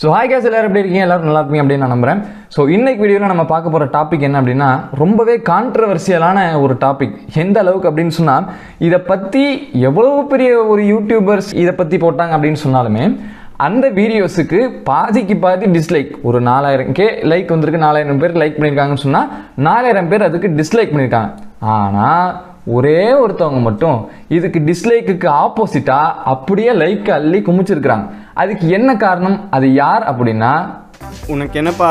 So hi guys எல்லாரும் எப்படி இருக்கீங்க எல்லாரும் நல்லா இருப்பீங்க அப்படின்னு நான் நம்புறேன் ஸோ இன்னைக்கு வீடியோவில் நம்ம பார்க்க போகிற டாபிக் என்ன அப்படின்னா ரொம்பவே கான்ட்ரவர்சியலான ஒரு டாபிக் எந்த அளவுக்கு அப்படின்னு சொன்னால் இதை பற்றி எவ்வளவு பெரிய ஒரு யூடியூபர்ஸ் இதை பற்றி போட்டாங்க அப்படின்னு சொன்னாலுமே அந்த வீடியோஸுக்கு பாதிக்கு பாதி டிஸ்லைக் ஒரு நாலாயிரம் கே லைக் வந்திருக்கு நாலாயிரம் பேர் லைக் பண்ணியிருக்காங்கன்னு சொன்னால் நாலாயிரம் பேர் அதுக்கு டிஸ்லைக் பண்ணியிருக்காங்க ஆனால் ஒரே ஒருத்தவங்க மட்டும் இதுக்கு டிஸ்லைக்குக்கு ஆப்போசிட்டாக அப்படியே லைக் அள்ளி குமிச்சிருக்கிறாங்க அதுக்கு என்ன காரணம் அது யார் அப்படின்னா உனக்கு என்னப்பா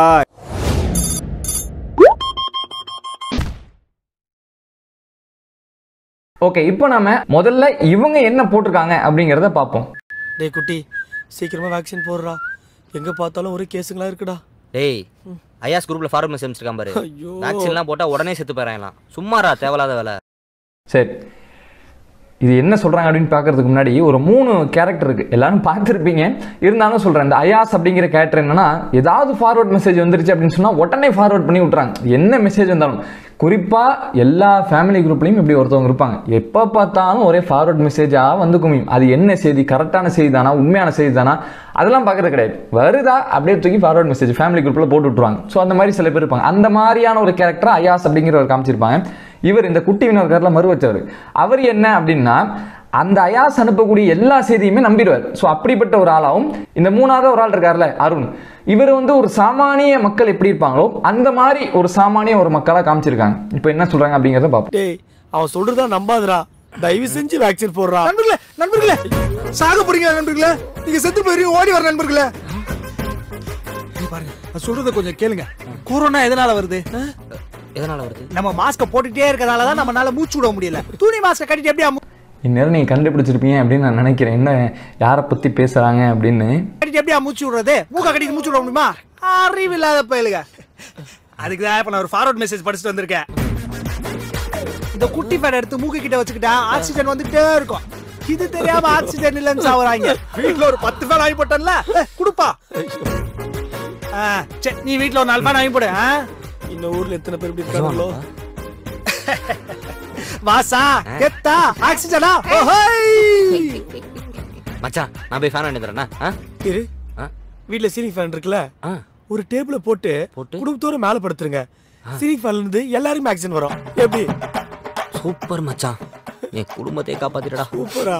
ஓகே இப்போ நாம முதல்ல இவங்க என்ன போட்டிருக்காங்க அப்படிங்கிறத பார்ப்போம் டேய் குட்டி சீக்கிரமா வேக்சின் போடுறா எங்க பார்த்தாலும் ஒரு கேஸுங்களா இருக்குடா டேய் ஐயாஸ் குரூப்ல ஃபார்வர்ட் மெசேஜ் அனுப்பிச்சிருக்கான் பாரு ஐயோ. வேக்சின்லாம் போட்டா உடனே செத்து போயிடலாம் சும்மாரா தேவையில்லாத வேலை சரி இது என்ன சொல்கிறாங்க அப்படின்னு பார்க்கறதுக்கு முன்னாடி ஒரு மூணு கேரக்டர் இருக்குது எல்லாரும் பார்த்துருப்பீங்க இருந்தாலும் சொல்கிறேன் இந்த அயாஸ் அப்படிங்கிற கேரக்டர் என்னன்னா ஏதாவது ஃபார்வர்ட் மெசேஜ் வந்துருச்சு அப்படின்னு சொன்னால் உடனே ஃபார்வர்ட் பண்ணி விட்றாங்க என்ன மெசேஜ் வந்தாலும் குறிப்பாக எல்லா ஃபேமிலி குரூப்லையும் இப்படி ஒருத்தவங்க இருப்பாங்க எப்போ பார்த்தாலும் ஒரே ஃபார்வர்ட் மெசேஜாக வந்து குமியும் அது என்ன செய்தி கரெக்டான செய்தி தானா உண்மையான செய்தி தானா அதெல்லாம் பார்க்கறது கிடையாது வருதா அப்படியே தூக்கி ஃபார்வர்ட் மெசேஜ் ஃபேமிலி குரூப்பில் போட்டு விட்ருவாங்க ஸோ அந்த மாதிரி சில பேர் இருப்பாங்க அந்த மாதிரியான ஒரு கேரக்டர் அயாஸ் அப்படிங்கிறவர் காமிச்சிருப்பாங்க இவர் இந்த குட்டி வினோர்காரில் மறு வச்சவர் அவர் என்ன அப்படின்னா அந்த அயாஸ் அனுப்பக்கூடிய எல்லா செய்தியுமே நம்பிடுவார் ஸோ அப்படிப்பட்ட ஒரு ஆளாகவும் இந்த மூணாவது ஒரு ஆள் இருக்கார்ல அருண் இவர் வந்து ஒரு சாமானிய மக்கள் எப்படி இருப்பாங்களோ அந்த மாதிரி ஒரு சாமானிய ஒரு மக்களாக காமிச்சிருக்காங்க இப்போ என்ன சொல்றாங்க அப்படிங்கிறத பார்ப்போம் டேய் அவன் சொல்றதா நம்பாதடா தயவு செஞ்சு வேக்சின் போடுறா நண்பர்களே நண்பர்களே சாக போறீங்க நண்பர்களே நீங்க செத்து போயிருவீங்க ஓடி வர நண்பர்களே இங்க பாருங்க நான் சொல்றத கொஞ்சம் கேளுங்க கொரோனா எதனால வருது ஆ? எதனால வருது நம்ம மாஸ்க போட்டுட்டே இருக்கறதால தான் நம்மனால மூச்சு விட முடியல துணி மாஸ்க கட்டிட்டு எப்படியா மூ- இந்நேரம் நீங்கள் கண்டுபிடிச்சிருப்பீங்க அப்படின்னு நான் நினைக்கிறேன் என்ன யாரை பற்றி பேசுகிறாங்க அப்படின்னு கட்டிட்டு எப்படியா மூச்சு விடுறது மூக்க கட்டிட்டு மூச்சு விட முடியுமா அறிவு இல்லாத பயலுங்க அதுக்கு தான் இப்ப நான் ஒரு ஃபார்வர்ட் மெசேஜ் படிச்சுட்டு வந்திருக்கேன் இந்த குட்டி ஃபேன் எடுத்து மூக்கு கிட்ட வச்சுக்கிட்டா ஆக்சிஜன் வந்துட்டே இருக்கும் இது தெரியாம ஆக்சிஜன் இல்லைன்னு சாவறாங்க வீட்ல ஒரு பத்து ஃபேன் வாங்கி போட்டேன்ல ஏய், குடுப்பா ஆ, சரி நீ வீட்ல ஒரு நாலு ஃபேன் வாங்கி போடு ஆ? இந்த ஊர்ல எத்தனை பேர் இப்படி இருக்காங்களோ வாசா கெத்தா ஆக்சிஜனா ஓஹோய் மச்சான் நான் போய் ஃபேன் வாங்கி தரேன்னா இரு ஆ? வீட்ல சீலிங் ஃபேன் இருக்குல்ல ஆ. ஒரு டேபிள போட்டு போட்டு? குடும்பத்தோட மேல படுத்துருங்க சீலிங் ஃபேன்ல இருந்து எல்லாரும் வேக்சின் வரும் எப்படி சூப்பர் மச்சான் என் குடும்பத்தை காப்பாத்திடடா சூப்பரா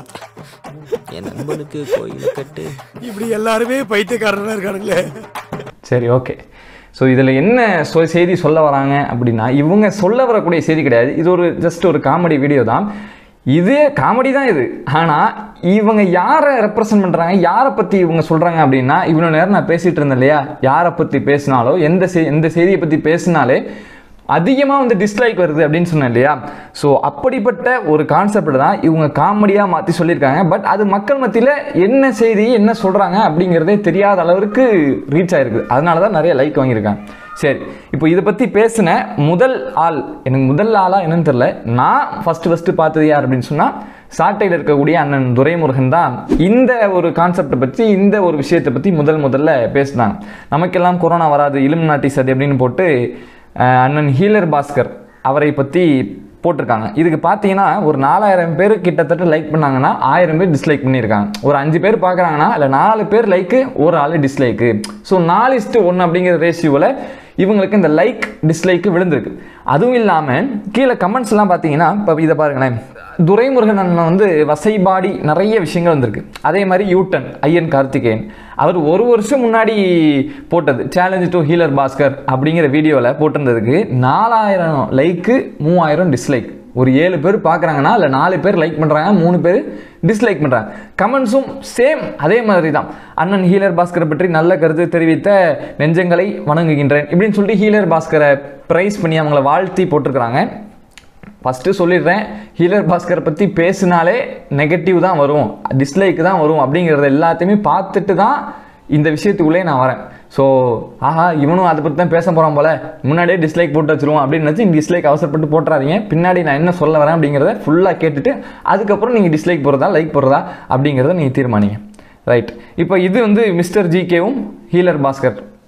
என் நண்பனுக்கு கோயில் கட்டு இப்படி எல்லாருமே பைத்தியக்காரனா இருக்கானுங்களே சரி ஓகே ஸோ இதில் என்ன சொ செய்தி சொல்ல வராங்க அப்படின்னா இவங்க சொல்ல வரக்கூடிய செய்தி கிடையாது இது ஒரு ஜஸ்ட் ஒரு காமெடி வீடியோ தான் இது காமெடி தான் இது ஆனால் இவங்க யாரை ரெப்ரசன்ட் பண்ணுறாங்க யாரை பற்றி இவங்க சொல்கிறாங்க அப்படின்னா இவ்வளோ நேரம் நான் பேசிகிட்டு இருந்தேன் இல்லையா யாரை பற்றி பேசினாலோ எந்த செய் எந்த செய்தியை பற்றி பேசினாலே அதிகமாக வந்து டிஸ்லைக் வருது அப்படின்னு சொன்னேன் இல்லையா ஸோ அப்படிப்பட்ட ஒரு கான்செப்ட் தான் இவங்க காமெடியாக மாற்றி சொல்லியிருக்காங்க பட் அது மக்கள் மத்தியில் என்ன செய்தி என்ன சொல்கிறாங்க அப்படிங்கிறதே தெரியாத அளவுக்கு ரீச் ஆயிருக்கு அதனால தான் நிறைய லைக் வாங்கியிருக்காங்க சரி இப்போ இதை பற்றி பேசின முதல் ஆள் எனக்கு முதல் ஆளாக என்னன்னு தெரில நான் ஃபஸ்ட்டு ஃபஸ்ட்டு பார்த்தது யார் அப்படின்னு சொன்னால் சாட்டையில் இருக்கக்கூடிய அண்ணன் துரைமுருகன் தான் இந்த ஒரு கான்செப்டை பற்றி இந்த ஒரு விஷயத்தை பற்றி முதல் முதல்ல பேசினாங்க நமக்கெல்லாம் கொரோனா வராது இலும் நாட்டி சதி அப்படின்னு போட்டு அஹ், அண்ணன் ஹீலர் பாஸ்கர் அவரை பற்றி போட்டிருக்காங்க இதுக்கு பார்த்தீங்கன்னா ஒரு நாலாயிரம் பேர் கிட்டத்தட்ட லைக் பண்ணாங்கன்னா ஆயிரம் பேர் டிஸ்லைக் பண்ணியிருக்காங்க ஒரு அஞ்சு பேர் பார்க்குறாங்கன்னா இல்லை நாலு பேர் லைக்கு ஒரு ஆள் டிஸ்லைக்கு ஸோ நாலு இஸ்ட்டு ஒன்று அப்படிங்கிற ரேஷியோவில் இவங்களுக்கு இந்த லைக் டிஸ்லைக்கு விழுந்திருக்கு அதுவும் இல்லாமல் கீழே கமெண்ட்ஸ்லாம் பார்த்தீங்கன்னா இப்போ இதை பாருங்களேன் துரைமுருகன் அண்ணன் வந்து வசைபாடி நிறைய விஷயங்கள் வந்திருக்கு அதே மாதிரி யூட்டன் ஐயன் கார்த்திகேயன் அவர் ஒரு வருஷம் முன்னாடி போட்டது சேலஞ்ச் டு ஹீலர் பாஸ்கர் அப்படிங்கிற வீடியோவில் போட்டிருந்ததுக்கு நாலாயிரம் லைக்கு மூவாயிரம் டிஸ்லைக் ஒரு ஏழு பேர் பார்க்குறாங்கன்னா இல்லை நாலு பேர் லைக் பண்ணுறாங்க மூணு பேர் டிஸ்லைக் பண்ணுறாங்க கமெண்ட்ஸும் சேம் அதே மாதிரி தான் அண்ணன் ஹீலர் பாஸ்கரை பற்றி நல்ல கருத்து தெரிவித்த நெஞ்சங்களை வணங்குகின்றேன் இப்படின்னு சொல்லிட்டு ஹீலர் பாஸ்கரை ப்ரைஸ் பண்ணி அவங்கள வாழ்த்தி போட்டிருக்கிறாங்க ஃபஸ்ட்டு சொல்லிடுறேன் ஹீலர் பாஸ்கரை பற்றி பேசினாலே நெகட்டிவ் தான் வரும் டிஸ்லைக் தான் வரும் அப்படிங்கிறத எல்லாத்தையுமே பார்த்துட்டு தான் இந்த விஷயத்துக்குள்ளே நான் வரேன் ஸோ ஆஹா இவனும் அதை பற்றி தான் பேச போகிறான் போல முன்னாடியே டிஸ்லைக் போட்டு வச்சிருவோம் அப்படின்னு நினச்சி டிஸ்லைக் அவசரப்பட்டு போட்டுறாதீங்க பின்னாடி நான் என்ன சொல்ல வரேன் அப்படிங்கிறத ஃபுல்லாக கேட்டுட்டு அதுக்கப்புறம் நீங்கள் டிஸ்லைக் போடுறதா லைக் போடுறதா அப்படிங்கிறத நீங்கள் தீர்மானிங்க ரைட் இப்போ இது வந்து மிஸ்டர் ஜிகேவும் ஹீலர் பாஸ்கர்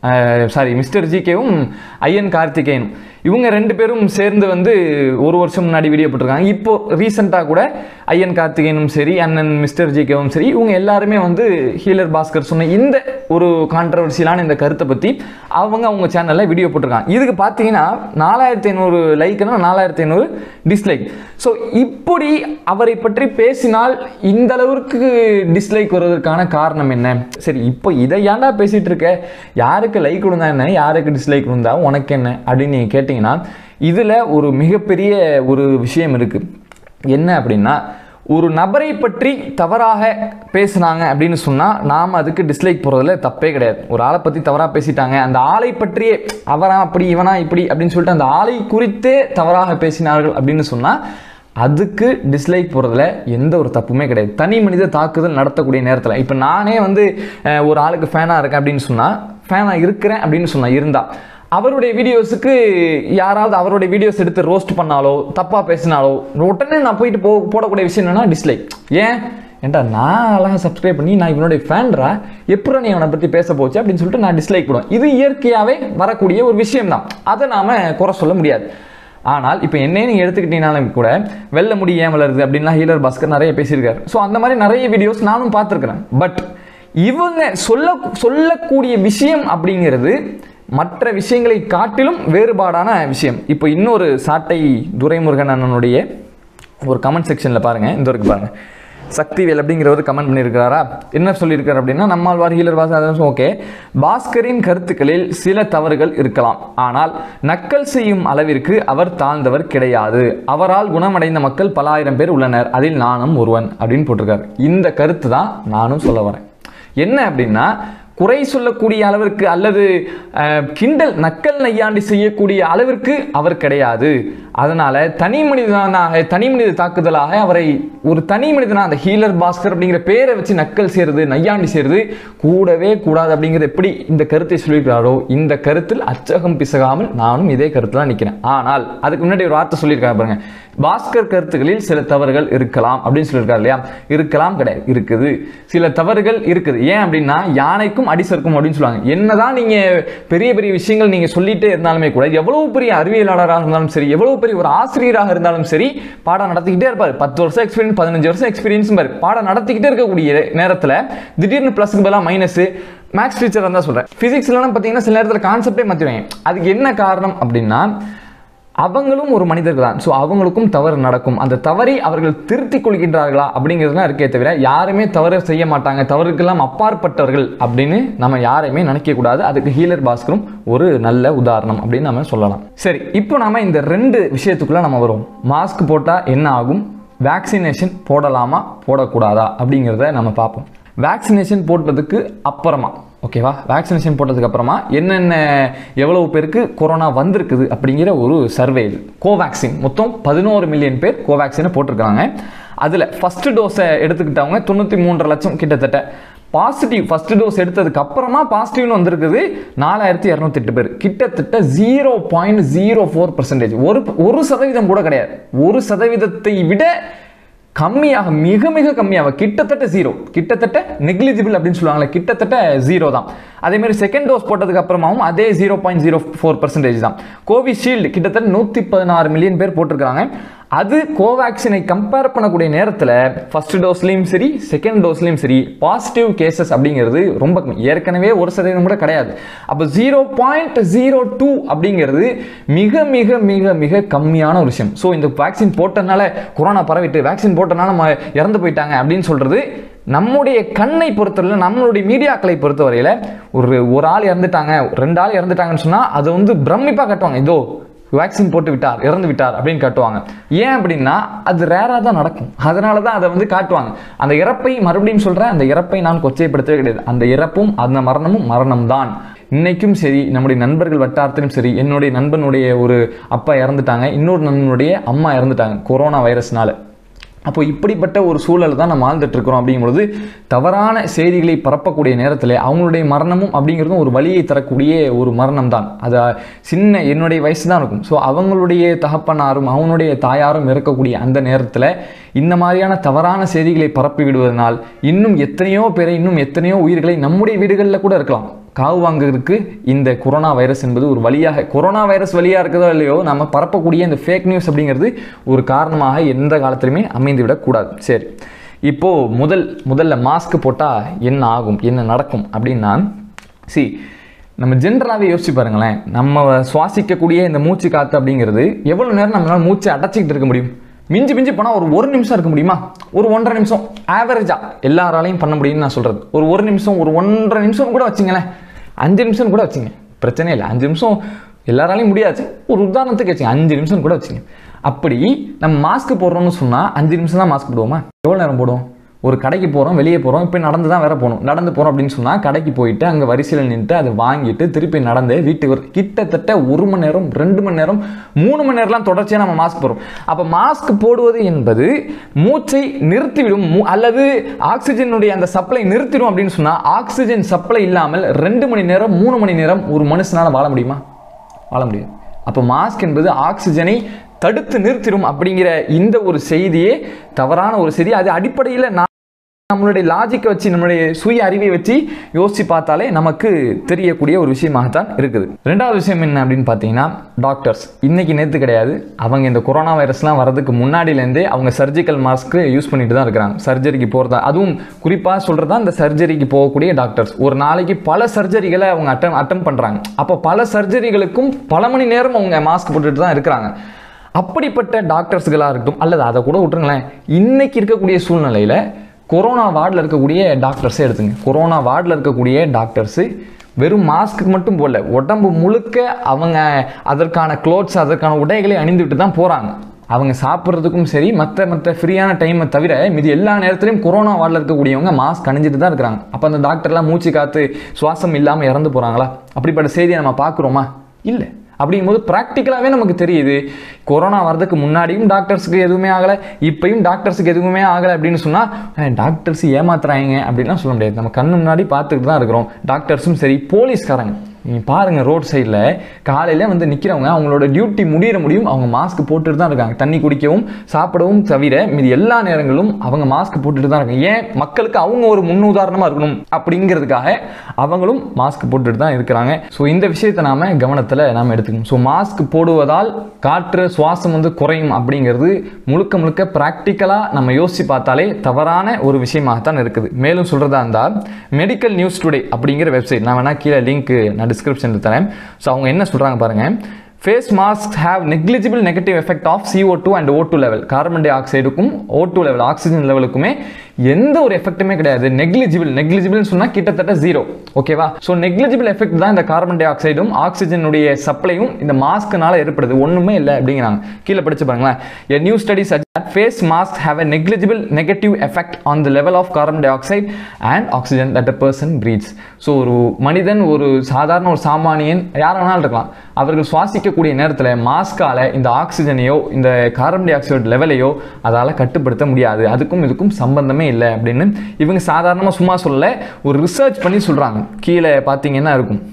சாரி மிஸ்டர் ஜிகேவும் ஐயன் கார்த்திகேயனும் இவங்க ரெண்டு பேரும் சேர்ந்து வந்து ஒரு வருஷம் முன்னாடி வீடியோ போட்டிருக்காங்க இப்போ ரீசெண்டாக கூட ஐயன் கார்த்திகேயனும் சரி அண்ணன் மிஸ்டர் ஜிகேவும் சரி இவங்க எல்லாருமே வந்து ஹீலர் பாஸ்கர் சொன்ன இந்த ஒரு கான்ட்ரவர்சியலான இந்த கருத்தை பற்றி அவங்க அவங்க சேனலில் வீடியோ போட்டிருக்காங்க இதுக்கு பார்த்தீங்கன்னா நாலாயிரத்தி ஐநூறு லைக்னா நாலாயிரத்தி ஐநூறு டிஸ்லைக் ஸோ இப்படி அவரை பற்றி பேசினால் இந்த அளவிற்கு டிஸ்லைக் வருவதற்கான காரணம் என்ன சரி இப்போ இதை ஏன்டா பேசிட்டு இருக்க யாருக்கு லைக் விழுந்தா என்ன யாருக்கு டிஸ்லைக் விழுந்தா உனக்கு என்ன அப்படின்னு நீங்கள் கேட்டிங்கன்னா இதில் ஒரு மிகப்பெரிய ஒரு விஷயம் இருக்குது என்ன அப்படின்னா ஒரு நபரை பற்றி தவறாக பேசுனாங்க அப்படின்னு சொன்னால் நாம் அதுக்கு டிஸ்லைக் போகிறதுல தப்பே கிடையாது ஒரு ஆளை பற்றி தவறாக பேசிட்டாங்க அந்த ஆளை பற்றியே அவரா அப்படி இவனா இப்படி அப்படின்னு சொல்லிட்டு அந்த ஆளை குறித்தே தவறாக பேசினார்கள் அப்படின்னு சொன்னால் அதுக்கு டிஸ்லைக் போகிறதுல எந்த ஒரு தப்புமே கிடையாது தனி மனித தாக்குதல் நடத்தக்கூடிய நேரத்தில் இப்போ நானே வந்து அஹ், ஒரு ஆளுக்கு ஃபேனாக இருக்கேன் அப்படின்னு சொன்னால் ஃபேனாக இருக்கிறேன் அப்படின்னு சொன்னால் இருந்தால் அவருடைய வீடியோஸுக்கு யாராவது அவருடைய வீடியோஸ் எடுத்து ரோஸ்ட் பண்ணாலோ தப்பாக பேசினாலோ உடனே நான் போயிட்டு போ போடக்கூடிய விஷயம் என்னன்னா டிஸ்லைக் ஏன் ஏன்டா நான் அழகாக சப்ஸ்கிரைப் பண்ணி நான் இவனுடைய ஃபேன்ரா எப்படி நீ அவனை பற்றி பேச போச்சு அப்படின்னு சொல்லிட்டு நான் டிஸ்லைக் போடுவேன் இது இயற்கையாகவே வரக்கூடிய ஒரு விஷயம்தான் அதை நாம் குறை சொல்ல முடியாது ஆனால் இப்போ என்னையே நீங்கள் எடுத்துக்கிட்டீங்கனாலும் கூட வெள்ள முடி ஏன் வளருது அப்படின்லாம் ஹீலர் பாஸ்கர் நிறைய பேசியிருக்காரு ஸோ அந்த மாதிரி நிறைய வீடியோஸ் நானும் பார்த்துருக்குறேன் பட் இவங்க சொல்ல சொல்லக்கூடிய விஷயம் அப்படிங்கிறது மற்ற விஷயங்களை காட்டிலும் வேறுபாடான விஷயம் இப்போ இன்னொரு சாட்டை துரைமுருகன் அண்ணனுடைய ஒரு கமெண்ட் செக்ஷனில் பாருங்கள் இந்த வரைக்கும் பாருங்கள் சக்திவேல் அப்படிங்கிறவர் கமெண்ட் பண்ணியிருக்கிறாரா என்ன சொல்லியிருக்காரு அப்படின்னா நம்மாழ்வார் ஹீலர் வாசன் ஓகே பாஸ்கரின் கருத்துக்களில் சில தவறுகள் இருக்கலாம் ஆனால் நக்கல் செய்யும் அளவிற்கு அவர் தாழ்ந்தவர் கிடையாது அவரால் குணமடைந்த மக்கள் பல ஆயிரம் பேர் உள்ளனர் அதில் நானும் ஒருவன் அப்படின்னு போட்டிருக்காரு இந்த கருத்து தான் நானும் சொல்ல வரேன் என்ன அப்படின்னா குறை சொல்லக்கூடிய அளவிற்கு அல்லது அஹ், கிண்டல் நக்கல் நையாண்டி செய்யக்கூடிய அளவிற்கு அவர் கிடையாது அதனால தனி மனிதனாக தனி மனித தாக்குதலாக அவரை ஒரு தனி மனிதனா அந்த ஹீலர் பாஸ்கர் அப்படிங்கிற பேரை வச்சு நக்கல் செய்யறது நையாண்டி செய்யறது கூடவே கூடாது அப்படிங்கிறது எப்படி இந்த கருத்தை சொல்லியிருக்கிறாரோ இந்த கருத்தில் அச்சகம் பிசகாமல் நானும் இதே கருத்துல நிற்கிறேன் ஆனால் அதுக்கு முன்னாடி ஒரு வார்த்தை சொல்லியிருக்காங்க பாருங்க பாஸ்கர் கருத்துக்களில் சில தவறுகள் இருக்கலாம் அப்படின்னு சொல்லியிருக்காரு இல்லையா இருக்கலாம் கிடையாது இருக்குது சில தவறுகள் இருக்குது ஏன் அப்படின்னா யானைக்கும் அடிசருக்கும் அப்படின்னு சொல்லுவாங்க என்னதான் நீங்க பெரிய பெரிய விஷயங்கள் நீங்க சொல்லிட்டே இருந்தாலுமே கூட எவ்வளவு பெரிய அறிவியலாளராக இருந்தாலும் சரி எவ்வளவு பெரிய ஒரு ஆசிரியராக இருந்தாலும் சரி பாடம் நடத்திக்கிட்டே இருப்பார் பத்து வருஷம் எக்ஸ்பீரியன்ஸ் பதினஞ்சு வருஷம் எக்ஸ்பீரியன்ஸ் பாரு பாடம் நடத்திக்கிட்டே இருக்கக்கூடிய நேரத்தில் திடீர்னு ப்ளஸ்க்கு பதிலாக மைனஸ் மேக்ஸ் டீச்சர் தான் சொல்றேன் பிசிக்ஸ்லாம் பார்த்தீங்கன்னா சில நேரத்தில் கான்செப்டே மாற்றிடுவாங்க அதுக்கு என்ன காரணம் அப்படின்னா அவங்களும் ஒரு மனிதர்கள் தான் ஸோ அவங்களுக்கும் தவறு நடக்கும் அந்த தவறை அவர்கள் திருத்திக் கொள்கின்றார்களா அப்படிங்கிறதுலாம் இருக்கே தவிர யாருமே தவறு செய்ய மாட்டாங்க தவறுக்கெல்லாம் அப்பாற்பட்டவர்கள் அப்படின்னு நம்ம யாரையுமே நினைக்க கூடாது அதுக்கு ஹீலர் பாஸ்கரும் ஒரு நல்ல உதாரணம் அப்படின்னு நம்ம சொல்லலாம் சரி இப்போ நாம இந்த ரெண்டு விஷயத்துக்குள்ள நம்ம வருவோம் மாஸ்க் போட்டால் என்ன ஆகும் வேக்சினேஷன் போடலாமா போடக்கூடாதா அப்படிங்கிறத நம்ம பார்ப்போம் வேக்சினேஷன் போட்டதுக்கு அப்புறமா ஓகேவா வேக்சினேஷன் போட்டதுக்கு அப்புறமா என்னென்ன எவ்வளவு பேருக்கு கொரோனா வந்திருக்குது அப்படிங்கிற ஒரு சர்வே இது கோவேக்சின் மொத்தம் பதினோரு மில்லியன் பேர் கோவேக்சினை போட்டிருக்காங்க அதில் ஃபர்ஸ்ட் டோஸை எடுத்துக்கிட்டவங்க தொண்ணூற்றி மூன்றரை லட்சம் கிட்டத்தட்ட பாசிட்டிவ் ஃபர்ஸ்ட் டோஸ் எடுத்ததுக்கு அப்புறமா பாசிட்டிவ்னு வந்திருக்குது நாலாயிரத்தி இரநூத்தெட்டு பேர் கிட்டத்தட்ட zero point zero four percentage ஒரு ஒரு சதவீதம் கூட கிடையாது ஒரு சதவீதத்தை விட கம்மியாக மிக மிக கம்மியாக கிட்டத்தட்ட ஜீரோ கிட்டத்தட்ட நெக்லிஜிபிள் அப்படின்னு சொல்லுவாங்களே கிட்டத்தட்ட ஜீரோ தான் அதே மாதிரி செகண்ட் டோஸ் போட்டதுக்கு அப்புறமாவும் அதே zero point zero four percentage தான் கோவிஷீல்டு கிட்டத்தட்ட நூற்றி பதினாறு மில்லியன் பேர் போட்டிருக்காங்க அது கோவேக்சினை கம்பேர் பண்ணக்கூடிய நேரத்தில் ஃபர்ஸ்ட் டோஸ்லையும் சரி செகண்ட் டோஸ்லையும் சரி பாசிட்டிவ் கேசஸ் அப்படிங்கிறது ரொம்ப கம்மி ஏற்கனவே ஒரு சதவீதம் கூட கிடையாது அப்போ ஜீரோ பாயிண்ட் ஜீரோ டூ அப்படிங்கிறது மிக மிக மிக மிக கம்மியான ஒரு விஷயம் ஸோ இந்த வேக்சின் போட்டனால கொரோனா பரவிட்டு வேக்சின் போட்டனால நம்ம இறந்து போயிட்டாங்க அப்படின்னு சொல்றது நம்முடைய கண்ணை பொறுத்தவரையில் நம்மளுடைய மீடியாக்களை பொறுத்தவரையில் ஒரு ஒரு ஆள் இறந்துட்டாங்க ரெண்டு ஆள் இறந்துட்டாங்கன்னு சொன்னால் அதை வந்து பிரமிப்பாக கட்டுவாங்க இதோ வேக்சின் போட்டு விட்டார் இறந்து விட்டார் அப்படின்னு காட்டுவாங்க ஏன் அப்படின்னா அது ரேராக தான் நடக்கும் அதனால தான் அதை வந்து காட்டுவாங்க அந்த இறப்பை மறுபடியும் சொல்கிறேன் அந்த இறப்பை நான் கொச்சைப்படுத்தவே கிடையாது அந்த இறப்பும் அந்த மரணமும் மரணம் தான் இன்னைக்கும் சரி நம்முடைய நண்பர்கள் வட்டாரத்திலும் சரி என்னுடைய நண்பனுடைய ஒரு அப்பா இறந்துட்டாங்க இன்னொரு நண்பனுடைய அம்மா இறந்துட்டாங்க கொரோனா வைரஸ்னால அப்போ இப்படிப்பட்ட ஒரு சூழல் தான் நம்ம வாழ்ந்துட்டு இருக்கிறோம் அப்படிங்கும்பொழுது தவறான செய்திகளை பரப்பக்கூடிய நேரத்தில் அவங்களுடைய மரணமும் அப்படிங்கிறதும் ஒரு வழியை தரக்கூடிய ஒரு மரணம் தான் அது சின்ன என்னுடைய வயசு தான் இருக்கும் ஸோ அவங்களுடைய தகப்பனாரும் அவனுடைய தாயாரும் இறக்கக்கூடிய அந்த நேரத்தில் இந்த மாதிரியான தவறான செய்திகளை பரப்பி விடுவதனால் இன்னும் எத்தனையோ பேரை இன்னும் எத்தனையோ உயிர்களை நம்முடைய வீடுகளில் கூட இருக்கலாம் காவு வாங்குறதுக்கு இந்த கொரோனா வைரஸ் என்பது ஒரு வழியாக கொரோனா வைரஸ் வழியாக இருக்குதோ இல்லையோ நம்ம பரப்பக்கூடிய இந்த ஃபேக் நியூஸ் அப்படிங்கிறது ஒரு காரணமாக எந்த காலத்திலுமே அமைந்து விடக்கூடாது சரி இப்போது முதல் முதல்ல மாஸ்க் போட்டால் என்ன ஆகும் என்ன நடக்கும் அப்படின்னா சி நம்ம ஜென்ரலாகவே யோசிச்சு பாருங்களேன் நம்ம சுவாசிக்கக்கூடிய இந்த மூச்சு காற்று அப்படிங்கிறது எவ்வளோ நேரம் நம்மளால மூச்சை அடைச்சிக்கிட்டு இருக்க முடியும் மிஞ்சி மிஞ்சி போனால் ஒரு ஒரு நிமிஷம் இருக்க முடியுமா ஒரு ஒன்றரை நிமிஷம் ஆவரேஜாக எல்லாராலையும் பண்ண முடியும்னு நான் சொல்கிறது ஒரு ஒரு நிமிஷம் ஒரு ஒன்றரை நிமிஷம் கூட வச்சிங்களேன் அஞ்சு நிமிஷம் கூட வச்சுங்க பிரச்சனை இல்லை அஞ்சு நிமிஷம் எல்லாராலையும் முடியாது ஒரு உதாரணத்துக்கு வச்சுங்க அஞ்சு நிமிஷம் கூட வச்சுங்க அப்படி நம்ம மாஸ்க் போடுறோம்னு சொன்னால் அஞ்சு நிமிஷம் தான் மாஸ்க் போடுவோமா எவ்வளோ நேரம் போடுவோம் ஒரு கடைக்கு போகிறோம் வெளியே போகிறோம் இப்போ நடந்து தான் வேற போகணும் நடந்து போகிறோம் அப்படின்னு சொன்னால் கடைக்கு போயிட்டு அங்கே வரிசையில் நின்றுட்டு அதை வாங்கிட்டு திருப்பி நடந்து வீட்டுக்கு வர கிட்டத்தட்ட ஒரு மணி நேரம் ரெண்டு மணி நேரம் மூணு மணி நேரம்லாம் தொடர்ச்சியாக நம்ம மாஸ்க் போடுறோம் அப்போ மாஸ்க் போடுவது என்பது மூச்சை நிறுத்திவிடும் மூ- அல்லது ஆக்சிஜனுடைய அந்த சப்ளை நிறுத்திடும் அப்படின்னு சொன்னால் ஆக்சிஜன் சப்ளை இல்லாமல் ரெண்டு மணி நேரம் மூணு மணி நேரம் ஒரு மனுஷனால் வாழ முடியுமா வாழ முடியாது அப்போ மாஸ்க் என்பது ஆக்சிஜனை தடுத்து நிறுத்திடும் அப்படிங்கிற இந்த ஒரு செய்தியே தவறான ஒரு செய்தி அது அடிப்படையில் நான் நம்மளுடைய லாஜிக்கை வச்சு நம்மளுடைய சுய அறிவை வச்சு யோசிச்சு பார்த்தாலே நமக்கு தெரியக்கூடிய ஒரு விஷயமாகத்தான் இருக்குது ரெண்டாவது விஷயம் என்ன அப்படின்னு பார்த்தீங்கன்னா டாக்டர்ஸ் இன்னைக்கு நேற்று கிடையாது அவங்க இந்த கொரோனா வைரஸ்லாம் வரதுக்கு முன்னாடியிலேருந்தே அவங்க சர்ஜிக்கல் மாஸ்க்கு யூஸ் பண்ணிட்டு தான் இருக்கிறாங்க சர்ஜரிக்கு போகிறதா அதுவும் குறிப்பாக சொல்கிறது தான் இந்த சர்ஜரிக்கு போகக்கூடிய டாக்டர்ஸ் ஒரு நாளைக்கு பல சர்ஜரிகளை அவங்க அட்டம் அட்டம் பண்ணுறாங்க அப்போ பல சர்ஜரிகளுக்கும் பல மணி நேரம் அவங்க மாஸ்க் போட்டுட்டு தான் இருக்கிறாங்க அப்படிப்பட்ட டாக்டர்ஸ்களாக இருக்கட்டும் அல்லது அதை கூட விட்டுருங்களேன் இன்னைக்கு இருக்கக்கூடிய சூழ்நிலையில் கொரோனா வார்டில் இருக்கக்கூடிய டாக்டர்ஸே எடுத்துங்க கொரோனா வார்டில் இருக்கக்கூடிய டாக்டர்ஸு வெறும் மாஸ்க்கு மட்டும் போடல உடம்பு முழுக்க அவங்க அதற்கான க்ளோத்ஸ் அதற்கான உடைகளை அணிந்துவிட்டு தான் போகிறாங்க அவங்க சாப்பிட்றதுக்கும் சரி மற்ற மற்ற ஃப்ரீயான டைமை தவிர மீதி எல்லா நேரத்துலையும் கொரோனா வார்டில் இருக்கக்கூடியவங்க மாஸ்க் அணிஞ்சிட்டு தான் இருக்கிறாங்க அப்போ அந்த டாக்டர்லாம் மூச்சு காத்து சுவாசம் இல்லாமல் இறந்து போகிறாங்களா அப்படிப்பட்ட செய்தியை நம்ம பார்க்குறோமா இல்லை அப்படிங்கும்போது ப்ராக்டிக்கலாகவே நமக்கு தெரியுது கொரோனா வரதுக்கு முன்னாடியும் டாக்டர்ஸுக்கு எதுவுமே ஆகலை இப்பயும் டாக்டர்ஸுக்கு எதுவுமே ஆகலை அப்படின்னு சொன்னால் டாக்டர்ஸ் ஏமாத்துறாங்க அப்படின்லாம் சொல்ல முடியாது நம்ம கண்ணு முன்னாடி பார்த்துக்கிட்டு தான் இருக்கிறோம் டாக்டர்ஸும் சரி போலீஸ்காரங்க நீங்கள் பாருங்கள் ரோட் சைடில் காலையில் வந்து நிற்கிறவங்க அவங்களோட டியூட்டி முடியிற முடியும் அவங்க மாஸ்க் போட்டுட்டு தான் இருக்காங்க தண்ணி குடிக்கவும் சாப்பிடவும் தவிர மீதி எல்லா நேரங்களும் அவங்க மாஸ்க் போட்டுட்டு தான் இருக்காங்க ஏன் மக்களுக்கு அவங்க ஒரு முன்னுதாரணமாக இருக்கணும் அப்படிங்கிறதுக்காக அவங்களும் மாஸ்க் போட்டுட்டு தான் இருக்கிறாங்க ஸோ இந்த விஷயத்தை நாம கவனத்தில் நாம் எடுத்துக்கணும் ஸோ மாஸ்க் போடுவதால் காற்று சுவாசம் வந்து குறையும் அப்படிங்கிறது முழுக்க முழுக்க ப்ராக்டிக்கலாக நம்ம யோசிச்சு பார்த்தாலே தவறான ஒரு விஷயமாகத்தான் இருக்குது மேலும் சொல்கிறதா இருந்தால் மெடிக்கல் நியூஸ் டுடே அப்படிங்கிற வெப்சைட் நான் வேணா கீழே லிங்க் நான் டிஸ்கிரிப்ஷனில் தரேன் ஸோ அவங்க என்ன சொல்கிறாங்க பாருங்கள் face mask have negligible negative effect of CO2 two and O two level carbon டை ஆக்சைடுக்கும் ஓ டூ லெவல் ஆக்சிஜன் லெவலுக்குமே எந்த ஒரு எஃபெக்ட்டுமே கிடையாது நெக்லிஜிபிள் நெக்லிஜிபிள்னு சொன்னால் கிட்டத்தட்ட ஜீரோ ஓகேவா ஸோ நெக்லிஜிபிள் எஃபெக்ட் தான் இந்த கார்பன் டை ஆக்சைடும் ஆக்சிஜனுடைய சப்ளையும் இந்த மாஸ்க்னால ஏற்படுது ஒன்றுமே இல்லை அப்படிங்கிறாங்க கீழே படிச்சு பாருங்களேன் a new study suggests that face masks have a negligible negative effect on the level of carbon dioxide and oxygen that a person breathes so ஒரு மனிதன் ஒரு சாதாரண ஒரு சாமானியன் யார் வேணாலும் இருக்கலாம் அவர்கள் சுவாசிக்கக்கூடிய நேரத்தில் மாஸ்கால இந்த ஆக்சிஜனையோ இந்த கார்பன் டை ஆக்சைடு லெவலையோ அதால் கட்டுப்படுத்த முடியாது அதுக்கும் இதுக்கும் சம்பந்தமே இல்லை அப்படின்னு இவங்க சாதாரணமாக சும்மா சொல்லல ஒரு ரிசர்ச் பண்ணி சொல்கிறாங்க கீழே பார்த்தீங்கன்னா இருக்கும்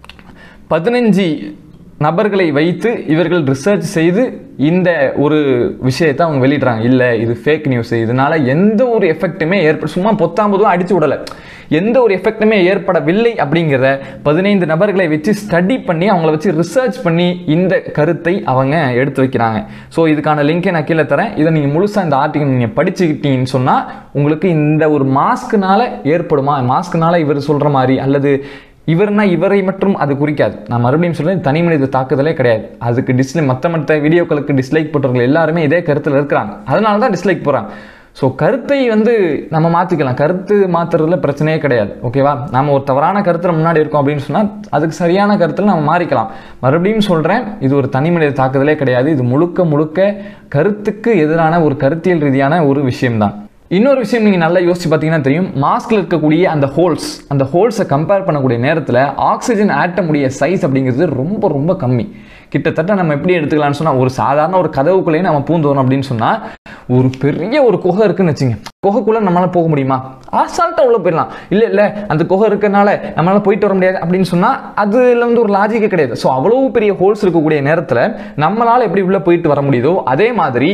பதினஞ்சு நபர்களை வைத்து இவர்கள் ரிசர்ச் செய்து இந்த ஒரு விஷயத்தை அவங்க வெளியிடுறாங்க இல்லை இது ஃபேக் நியூஸ் இதனால எந்த ஒரு எஃபெக்ட்டுமே ஏற்பட சும்மா பொத்தாம்பதும் அடிச்சு விடலை எந்த ஒரு எஃபெக்ட்டுமே ஏற்படவில்லை அப்படிங்கிறத பதினைந்து நபர்களை வச்சு ஸ்டடி பண்ணி அவங்கள வச்சு ரிசர்ச் பண்ணி இந்த கருத்தை அவங்க எடுத்து வைக்கிறாங்க ஸோ இதுக்கான லிங்கை நான் கீழே தரேன் இதை நீங்கள் முழுசாக இந்த ஆர்டிகல் நீங்கள் படிச்சுக்கிட்டீங்கன்னு சொன்னால் உங்களுக்கு இந்த ஒரு மாஸ்க்குனால ஏற்படுமா மாஸ்க்குனால இவர் சொல்கிற மாதிரி அல்லது இவர்னா இவரை மட்டும் அது குறிக்காது நான் மறுபடியும் சொல்றேன் தனி மனித தாக்குதலே கிடையாது அதுக்கு டிஸ்லைக் மற்ற மற்ற வீடியோக்களுக்கு டிஸ்லைக் போட்டவர்கள் எல்லாருமே இதே கருத்தில் இருக்கிறாங்க அதனால தான் டிஸ்லைக் போகிறாங்க ஸோ கருத்தை வந்து நம்ம மாற்றிக்கலாம் கருத்து மாற்றுறதுல பிரச்சனையே கிடையாது ஓகேவா நம்ம ஒரு தவறான கருத்தில் முன்னாடி இருக்கோம் அப்படின்னு சொன்னால் அதுக்கு சரியான கருத்தில் நம்ம மாறிக்கலாம் மறுபடியும் சொல்கிறேன் இது ஒரு தனி மனித தாக்குதலே கிடையாது இது முழுக்க முழுக்க கருத்துக்கு எதிரான ஒரு கருத்தியல் ரீதியான ஒரு விஷயம்தான் இன்னொரு விஷயம் நீங்கள் நல்லா யோசிச்சு பார்த்தீங்கன்னா தெரியும் மாஸ்கில் இருக்கக்கூடிய அந்த ஹோல்ஸ் அந்த ஹோல்ஸை கம்பேர் பண்ணக்கூடிய நேரத்தில் ஆக்சிஜன் ஆட்டமுடைய சைஸ் அப்படிங்கிறது ரொம்ப ரொம்ப கம்மி கிட்டத்தட்ட நம்ம எப்படி எடுத்துக்கலாம்னு சொன்னால் ஒரு சாதாரண ஒரு கதவுக்குள்ளேயே நம்ம பூந்தோணும் அப்படின்னு சொன்னால் ஒரு பெரிய ஒரு குகை இருக்குன்னு வச்சுங்க குகைக்குள்ளே நம்மளால போக முடியுமா அசால்ட்டாக உள்ள போயிடலாம் இல்லை இல்லை அந்த குகை இருக்கறனால நம்மளால போயிட்டு வர முடியாது அப்படின்னு சொன்னால் அதுல வந்து ஒரு லாஜிக்கே கிடையாது ஸோ அவ்வளோ பெரிய ஹோல்ஸ் இருக்கக்கூடிய நேரத்தில் நம்மளால எப்படி உள்ள போயிட்டு வர முடியுதோ அதே மாதிரி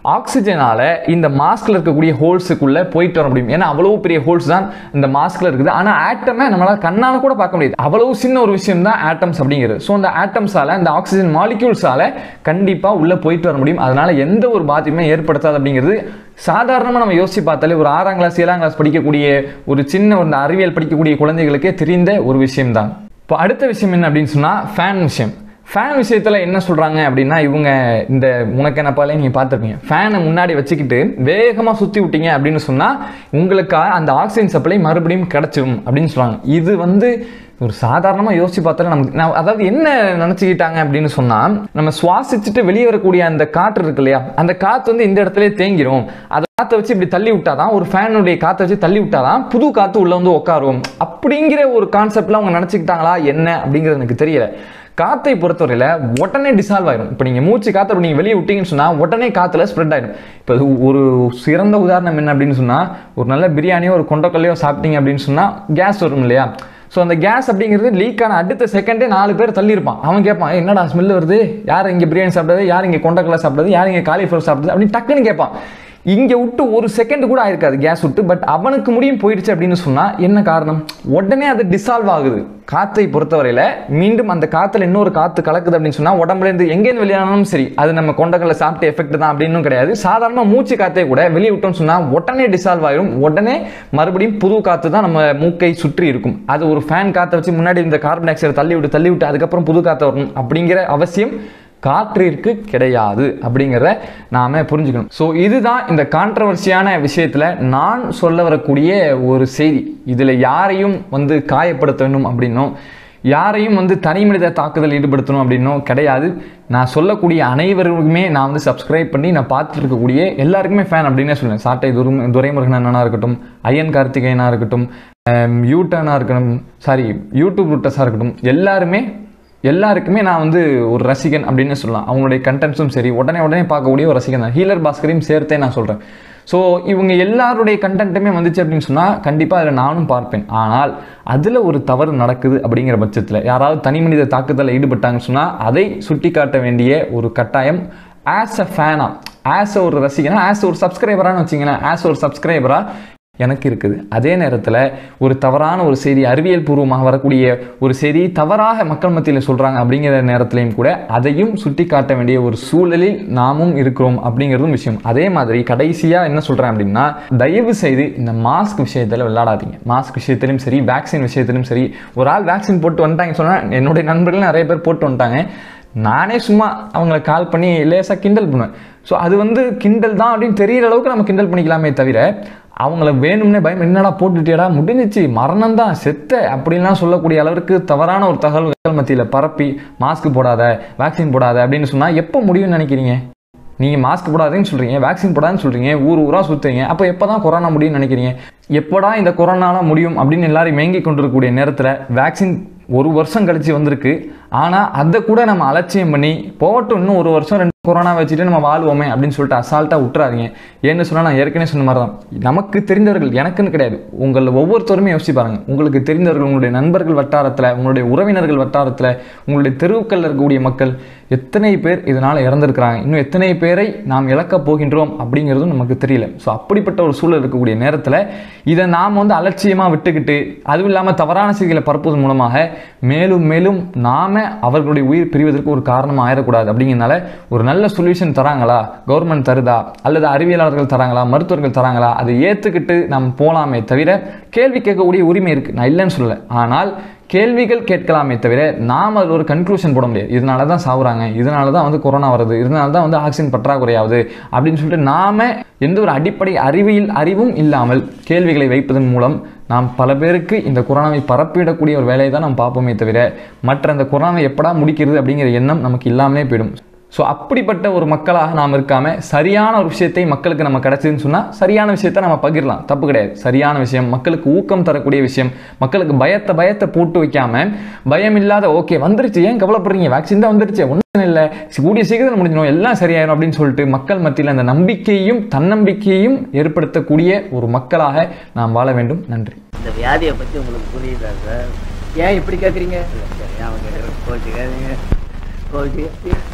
ஆக்சிஜனால இந்த மாஸ்க்ல இருக்கக்கூடிய ஹோல்ஸுக்குள்ள போயிட்டு வர முடியும் ஏன்னா அவ்வளவு பெரிய ஹோல்ஸ் தான் இந்த மாஸ்க்ல இருக்குது ஆனா ஆட்டமை நம்மளால கண்ணால கூட பார்க்க முடியாது அவ்வளவு சின்ன ஒரு விஷயம் தான் ஆட்டம்ஸ் அப்படிங்கிறது ஸோ அந்த ஆட்டம்ஸால இந்த ஆக்சிஜன் மாலிக்யூல்ஸால கண்டிப்பா உள்ள போயிட்டு வர முடியும் அதனால எந்த ஒரு பாதிப்புமே ஏற்படுத்தாது அப்படிங்கிறது சாதாரணமாக நம்ம யோசிச்சு பார்த்தாலே ஒரு ஆறாம் கிளாஸ் ஏழாம் கிளாஸ் படிக்கக்கூடிய ஒரு சின்ன ஒரு அறிவியல் படிக்கக்கூடிய குழந்தைகளுக்கே தெரிந்த ஒரு விஷயம்தான் இப்போ அடுத்த விஷயம் என்ன அப்படின்னு சொன்னால் ஃபேன் விஷயம் ஃபேன் விஷயத்தில் என்ன சொல்கிறாங்க அப்படின்னா இவங்க இந்த உனக்கெனப்பாலே நீங்கள் பார்த்துருப்பீங்க ஃபேனை முன்னாடி வச்சுக்கிட்டு வேகமாக சுற்றி விட்டீங்க அப்படின்னு சொன்னால் உங்களுக்காக அந்த ஆக்சிஜன் சப்ளை மறுபடியும் கிடச்சிடும் அப்படின்னு சொல்கிறாங்க இது வந்து ஒரு சாதாரணமாக யோசிச்சு பார்த்தாலும் நமக்கு நான் அதாவது என்ன நினச்சிக்கிட்டாங்க அப்படின்னு சொன்னால் நம்ம சுவாசிச்சுட்டு வெளியே வரக்கூடிய அந்த காற்று இருக்கு இல்லையா அந்த காற்று வந்து இந்த இடத்துல தேங்கிரும் அதை காற்றை வச்சு இப்படி தள்ளி விட்டாதான் ஒரு ஃபேனுடைய காற்றை வச்சு தள்ளி விட்டாதான் புது காற்று உள்ள வந்து உட்காரும் அப்படிங்கிற ஒரு கான்செப்ட்ல அவங்க நினச்சிக்கிட்டாங்களா என்ன அப்படிங்கிறது எனக்கு தெரியல காத்தை பொறுத்தவரையில் உடனே டிசால்வ் ஆயிடும் இப்போ நீங்கள் மூச்சு காற்றை நீங்கள் வெளியே விட்டீங்கன்னு சொன்னால் உடனே காற்றுல ஸ்ப்ரெட் ஆயிடும் இப்போ இது ஒரு சிறந்த உதாரணம் என்ன அப்படின்னு சொன்னால் ஒரு நல்ல பிரியாணியோ ஒரு கொண்டக்கல்லையோ சாப்பிட்டீங்க அப்படின்னு சொன்னால் கேஸ் வரும் இல்லையா ஸோ அந்த கேஸ் அப்படிங்கிறது லீக் ஆன அடுத்த செகண்டே நாலு பேர் தள்ளியிருப்பான் அவன் கேட்பான் "ஏய், என்னடா ஸ்மெல் வருது யார் இங்கே பிரியாணி சாப்பிட்டது யார் இங்கே கொண்டக்கல்லை சாப்பிட்டது யார் இங்கே காலிஃப்ளவர் சாப்பிட்டது அப்படின்னு டக்குன்னு கேட்பான் இங்கே விட்டு ஒரு செகண்ட் கூட ஆயிருக்காது கேஸ் விட்டு பட் அவனுக்கு முடியும் போயிடுச்சு அப்படின்னு சொன்னால் என்ன காரணம் உடனே அது டிசால்வ் ஆகுது காற்றை பொறுத்தவரையில் மீண்டும் அந்த காற்றுல இன்னொரு காற்று கலக்குது அப்படின்னு சொன்னால் உடம்புலேருந்து எங்கேருந்து வெளியானாலும் சரி அது நம்ம கொண்டக்கல்ல சாப்பிட்ட எஃபெக்ட் தான் அப்படின்னும் கிடையாது சாதாரண மூச்சு காற்றே கூட வெளியே விட்டோம்னு சொன்னால் உடனே டிசால்வ் ஆயிரும் உடனே மறுபடியும் புது காற்று தான் நம்ம மூக்கை சுற்றி இருக்கும் அது ஒரு ஃபேன் காற்றை வச்சு முன்னாடி இந்த கார்பன் டை ஆக்சைடை தள்ளி விட்டு தள்ளி விட்டு அதுக்கப்புறம் புது காற்று வரணும் அப்படிங்கிற அவசியம் காற்றிற்கு கிடையாது அப்படிங்கிறத நாம புரிஞ்சுக்கணும் ஸோ இதுதான் இந்த கான்ட்ரவர்சியான விஷயத்தில் நான் சொல்ல வரக்கூடிய ஒரு செய்தி இதில் யாரையும் வந்து காயப்படுத்த வேண்டும் அப்படின்னும் யாரையும் வந்து தனி மனித தாக்குதல் ஈடுபடுத்தணும் அப்படின்னும் கிடையாது நான் சொல்லக்கூடிய அனைவருக்குமே நான் வந்து சப்ஸ்கிரைப் பண்ணி நான் பார்த்துட்டு இருக்கக்கூடிய எல்லாருக்குமே ஃபேன் அப்படின்னே சொல்லுவேன் சாட்டை துரும் துரைமுருகன் அண்ணனா இருக்கட்டும் ஐயன் கார்த்திகேயனா இருக்கட்டும் யூட்டனா இருக்கட்டும் சாரி யூடியூப் ரூட்டஸாக இருக்கட்டும் எல்லாருமே எல்லாருக்குமே நான் வந்து ஒரு ரசிகன் அப்படின்னு சொல்லலாம் அவங்களுடைய கண்டென்ட்ஸும் சரி உடனே உடனே பார்க்கக்கூடிய ஒரு ரசிகன் தான் ஹீலர் பாஸ்கரையும் சேர்த்தே நான் சொல்கிறேன் ஸோ இவங்க எல்லாருடைய கண்டென்ட்டுமே வந்துச்சு அப்படின்னு சொன்னால் கண்டிப்பாக அதில் நானும் பார்ப்பேன் ஆனால் அதில் ஒரு தவறு நடக்குது அப்படிங்கிற பட்சத்தில் யாராவது தனி மனித தாக்குதலில் ஈடுபட்டாங்கன்னு சொன்னால் அதை சுட்டி காட்ட வேண்டிய ஒரு கட்டாயம் ஆஸ் அ ஃபேனா ஆஸ் ஒரு ரசிகனா ஆஸ் ஒரு சப்ஸ்கிரைபரானு வச்சிங்களேன் ஆஸ் ஒரு சப்ஸ்கிரைபராக எனக்கு இருக்குது அதே நேரத்தில் ஒரு தவறான ஒரு செய்தி அறிவியல் பூர்வமாக வரக்கூடிய ஒரு செய்தி தவறாக மக்கள் மத்தியில் சொல்கிறாங்க அப்படிங்கிற நேரத்திலையும் கூட அதையும் சுட்டி காட்ட வேண்டிய ஒரு சூழலில் நாமும் இருக்கிறோம் அப்படிங்கிறதும் விஷயம் அதே மாதிரி கடைசியாக என்ன சொல்கிறேன் அப்படின்னா தயவு செய்து இந்த மாஸ்க் விஷயத்தில் விளையாடாதீங்க மாஸ்க் விஷயத்திலும் சரி வேக்சின் விஷயத்திலும் சரி ஒரு ஆள் வேக்சின் போட்டு வந்துட்டாங்க சொன்னால் என்னுடைய நண்பர்கள் நிறைய பேர் போட்டு வந்துட்டாங்க நானே சும்மா அவங்கள கால் பண்ணி லேசாக கிண்டல் பண்ணுவேன் ஸோ அது வந்து கிண்டல் தான் அப்படின்னு தெரியிற அளவுக்கு நம்ம கிண்டல் பண்ணிக்கலாமே தவிர அவங்கள வேணும்னே பயம் என்னடா போட்டுட்டியடா முடிஞ்சிச்சு மரணம் தான் செத்த அப்படின்லாம் சொல்லக்கூடிய அளவுக்கு தவறான ஒரு தகவல்கள் மத்தியில் பரப்பி மாஸ்க் போடாத வேக்சின் போடாத அப்படின்னு சொன்னால் எப்போ முடியும்னு நினைக்கிறீங்க நீங்கள் மாஸ்க் போடாதேன்னு சொல்கிறீங்க வேக்சின் போடாதுன்னு சொல்கிறீங்க ஊர் ஊராக சுற்றுறீங்க அப்போ எப்போ தான் கொரோனா முடியும்னு நினைக்கிறீங்க எப்போடா இந்த கொரோனாலாம் முடியும் அப்படின்னு எல்லாரும் மேங்கி கொண்டிருக்கக்கூடிய நேரத்தில் வேக்சின் ஒரு வருஷம் கழிச்சு வந்திருக்கு ஆனால் அதை கூட நம்ம அலட்சியம் பண்ணி போகட்டும் இன்னும் ஒரு வருஷம் ரெண்டு கொரோனா வச்சுட்டு நம்ம வாழ்வோமே அப்படின்னு சொல்லிட்டு அசால்ட்டாக விட்டுறாதீங்க ஏன்னு சொன்னால் நான் ஏற்கனவே சொன்ன மாதிரி தான் நமக்கு தெரிந்தவர்கள் எனக்குன்னு கிடையாது உங்கள் ஒவ்வொருத்தருமே யோசிச்சு பாருங்க உங்களுக்கு தெரிந்தவர்கள் உங்களுடைய நண்பர்கள் வட்டாரத்தில் உங்களுடைய உறவினர்கள் வட்டாரத்தில் உங்களுடைய தெருவுக்களில் இருக்கக்கூடிய மக்கள் எத்தனை பேர் இதனால் இறந்துருக்கிறாங்க இன்னும் எத்தனை பேரை நாம் இழக்கப் போகின்றோம் அப்படிங்கிறதும் நமக்கு தெரியல ஸோ அப்படிப்பட்ட ஒரு சூழல் இருக்கக்கூடிய நேரத்தில் இதை நாம் வந்து அலட்சியமாக விட்டுக்கிட்டு அதுவும் இல்லாமல் தவறான செய்திகளை பரப்புவதன் மூலமாக மேலும் மேலும் நாம அவர்களுடைய உயிர் பிரிவதற்கு ஒரு காரணமாக ஆயிடக்கூடாது அப்படிங்கிறனால ஒரு நல்ல சொல்யூஷன் தராங்களா கவர்மெண்ட் தருதா அல்லது அறிவியலாளர்கள் தராங்களா மருத்துவர்கள் தராங்களா அதை ஏற்றுக்கிட்டு நாம் போகலாமே தவிர கேள்வி கேட்கக்கூடிய உரிமை இருக்குது நான் இல்லைன்னு சொல்லலை ஆனால் கேள்விகள் கேட்கலாமே தவிர நாம் அதில் ஒரு கன்க்ளூஷன் போட முடியாது இதனால தான் சாவுறாங்க இதனால தான் வந்து கொரோனா வருது இதனால தான் வந்து ஆக்சிஜன் பற்றாக்குறையாகுது அப்படின்னு சொல்லிட்டு நாம எந்த ஒரு அடிப்படை அறிவியல் அறிவும் இல்லாமல் கேள்விகளை வைப்பதன் மூலம் நாம் பல பேருக்கு இந்த கொரோனாவை பரப்பிடக்கூடிய ஒரு வேலையை தான் நாம் பார்ப்போமே தவிர மற்ற அந்த கொரோனாவை எப்படா முடிக்கிறது அப்படிங்கிற எண்ணம் நமக்கு இல்லாமலே போயிடும் ஸோ அப்படிப்பட்ட ஒரு மக்களாக நாம் இருக்காம சரியான ஒரு விஷயத்தை மக்களுக்கு நம்ம கிடைச்சதுன்னு சொன்னால் சரியான விஷயத்தை நம்ம பகிரலாம் தப்பு கிடையாது சரியான விஷயம் மக்களுக்கு ஊக்கம் தரக்கூடிய விஷயம் மக்களுக்கு பயத்தை பயத்தை போட்டு வைக்காம பயம் இல்லாத ஓகே வந்துருச்சு ஏன் கவலைப்படுறீங்க வேக்சின் தான் வந்துருச்சு ஒன்றும் இல்லை கூடிய சீக்கிரம் முடிஞ்சிடும் எல்லாம் சரியாயிடும் அப்படின்னு சொல்லிட்டு மக்கள் மத்தியில் அந்த நம்பிக்கையையும் தன்னம்பிக்கையையும் ஏற்படுத்தக்கூடிய ஒரு மக்களாக நாம் வாழ வேண்டும் நன்றி இந்த வியாதியை பற்றி உங்களுக்கு புரியுதா சார் ஏன் இப்படி கேட்குறீங்க இல்லை சார் ஏன் கேட்குறேன் கோச்சுக்காதீங்க கோச்சு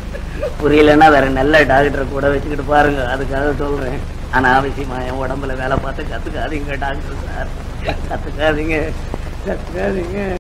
புரியலன்னா வேற நல்ல டாக்டரை கூட வச்சுக்கிட்டு பாருங்க அதுக்காக சொல்றேன் அனாவசியமா என் உடம்புல வேலை பார்த்து கத்துக்காதீங்க டாக்டர் சார் கத்துக்காதீங்க கத்துக்காதீங்க